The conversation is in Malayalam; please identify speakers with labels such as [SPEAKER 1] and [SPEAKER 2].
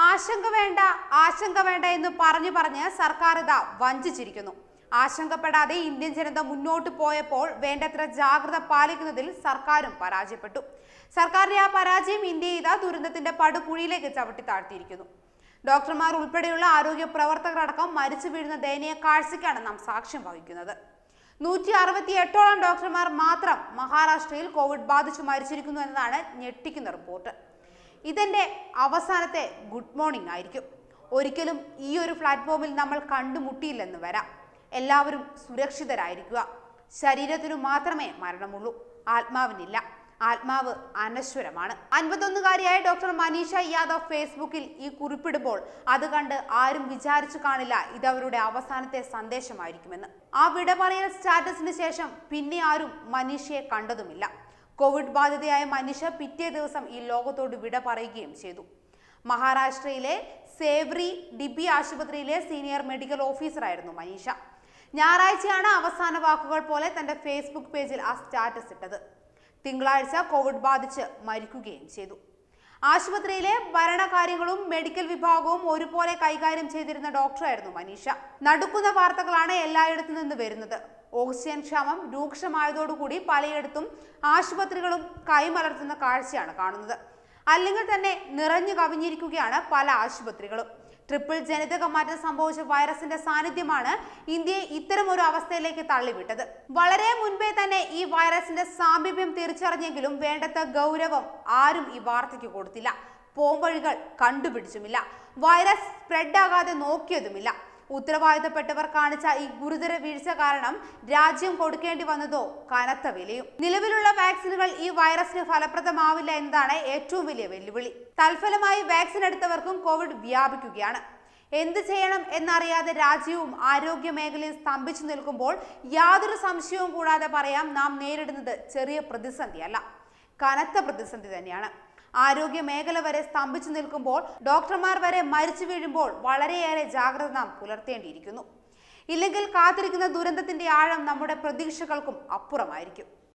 [SPEAKER 1] ആശങ്ക വേണ്ട ആശങ്ക വേണ്ട എന്ന് പറഞ്ഞു പറഞ്ഞ് സർക്കാർ ഇതാ വഞ്ചിച്ചിരിക്കുന്നു ആശങ്കപ്പെടാതെ ഇന്ത്യൻ ജനത മുന്നോട്ട് പോയപ്പോൾ വേണ്ടത്ര ജാഗ്രത പാലിക്കുന്നതിൽ സർക്കാരും പരാജയപ്പെട്ടു സർക്കാരിന്റെ ആ പരാജയം ഇന്ത്യയെ ഇതാ ദുരന്തത്തിന്റെ പടുകുഴിയിലേക്ക് ചവിട്ടി താഴ്ത്തിയിരിക്കുന്നു ഡോക്ടർമാർ ഉൾപ്പെടെയുള്ള ആരോഗ്യ പ്രവർത്തകരടക്കം മരിച്ചു വീഴുന്ന ദയനീയ കാഴ്ചയ്ക്കാണ് നാം സാക്ഷ്യം വഹിക്കുന്നത് നൂറ്റി അറുപത്തി എട്ടോളം ഡോക്ടർമാർ മാത്രം മഹാരാഷ്ട്രയിൽ കോവിഡ് ബാധിച്ചു മരിച്ചിരിക്കുന്നു എന്നതാണ് ഞെട്ടിക്കുന്ന റിപ്പോർട്ട് ഇതെന്റെ അവസാനത്തെ ഗുഡ് മോർണിംഗ് ആയിരിക്കും ഒരിക്കലും ഈ ഒരു പ്ലാറ്റ്ഫോമിൽ നമ്മൾ കണ്ടുമുട്ടിയില്ലെന്ന് വരാം എല്ലാവരും സുരക്ഷിതരായിരിക്കുക ശരീരത്തിനു മാത്രമേ മരണമുള്ളൂ ആത്മാവിനില്ല ആത്മാവ് അനശ്വരമാണ് അൻപത്തൊന്നുകാരിയായ ഡോക്ടർ മനീഷ യാദവ് ഫേസ്ബുക്കിൽ ഈ കുറിപ്പിടുമ്പോൾ അത് കണ്ട് ആരും വിചാരിച്ചു കാണില്ല ഇത് അവരുടെ അവസാനത്തെ സന്ദേശമായിരിക്കുമെന്ന് ആ വിട പറയൽ സ്റ്റാറ്റസിന് ശേഷം പിന്നെ ആരും മനീഷയെ കണ്ടതുമില്ല കോവിഡ് ബാധിതയായ മനീഷ പിറ്റേ ദിവസം ഈ ലോകത്തോട് വിട പറയുകയും ചെയ്തു മഹാരാഷ്ട്രയിലെ സേവ്രി ഡിബി ആശുപത്രിയിലെ സീനിയർ മെഡിക്കൽ ഓഫീസറായിരുന്നു മനീഷ ഞായറാഴ്ചയാണ് അവസാന വാക്കുകൾ പോലെ തന്റെ ഫേസ്ബുക്ക് പേജിൽ ആ സ്റ്റാറ്റസ് ഇട്ടത് തിങ്കളാഴ്ച കോവിഡ് ബാധിച്ച് മരിക്കുകയും ചെയ്തു ആശുപത്രിയിലെ ഭരണകാര്യങ്ങളും മെഡിക്കൽ വിഭാഗവും ഒരുപോലെ കൈകാര്യം ചെയ്തിരുന്ന ഡോക്ടറായിരുന്നു മനീഷ നടുക്കുന്ന വാർത്തകളാണ് എല്ലായിടത്തു നിന്ന് വരുന്നത് ഓക്സിജൻ ക്ഷാമം രൂക്ഷമായതോടുകൂടി പലയിടത്തും ആശുപത്രികളും കൈമലർത്തുന്ന കാഴ്ചയാണ് കാണുന്നത് അല്ലെങ്കിൽ തന്നെ നിറഞ്ഞു കവിഞ്ഞിരിക്കുകയാണ് പല ആശുപത്രികളും ട്രിപ്പിൾ ജനിതക മാറ്റം സംഭവിച്ച വൈറസിന്റെ സാന്നിധ്യമാണ് ഇന്ത്യയെ ഇത്തരമൊരു അവസ്ഥയിലേക്ക് തള്ളിവിട്ടത് വളരെ മുൻപേ തന്നെ ഈ വൈറസിന്റെ സാമീപ്യം തിരിച്ചറിഞ്ഞെങ്കിലും വേണ്ടത്ര ഗൗരവം ആരും ഈ വാർത്തയ്ക്ക് കൊടുത്തില്ല പോംവഴികൾ കണ്ടുപിടിച്ചുമില്ല വൈറസ് സ്പ്രെഡ് ആകാതെ നോക്കിയതുമില്ല ഉത്തരവാദിത്തപ്പെട്ടവർ കാണിച്ച ഈ ഗുരുതര വീഴ്ച കാരണം രാജ്യം കൊടുക്കേണ്ടി വന്നതോ കനത്ത വിലയും നിലവിലുള്ള വാക്സിനുകൾ ഈ വൈറസിന് ഫലപ്രദമാവില്ല എന്നതാണ് ഏറ്റവും വലിയ വെല്ലുവിളി തൽഫലമായി വാക്സിൻ എടുത്തവർക്കും കോവിഡ് വ്യാപിക്കുകയാണ് എന്ത് ചെയ്യണം എന്നറിയാതെ രാജ്യവും ആരോഗ്യ മേഖലയും സ്തംഭിച്ചു നിൽക്കുമ്പോൾ യാതൊരു സംശയവും കൂടാതെ പറയാം നാം നേരിടുന്നത് ചെറിയ പ്രതിസന്ധിയല്ല കനത്ത പ്രതിസന്ധി തന്നെയാണ് ആരോഗ്യ മേഖല വരെ സ്തംഭിച്ചു നിൽക്കുമ്പോൾ ഡോക്ടർമാർ വരെ മരിച്ചു വീഴുമ്പോൾ വളരെയേറെ ജാഗ്രത നാം പുലർത്തേണ്ടിയിരിക്കുന്നു ഇല്ലെങ്കിൽ കാത്തിരിക്കുന്ന ദുരന്തത്തിന്റെ ആഴം നമ്മുടെ പ്രതീക്ഷകൾക്കും അപ്പുറമായിരിക്കും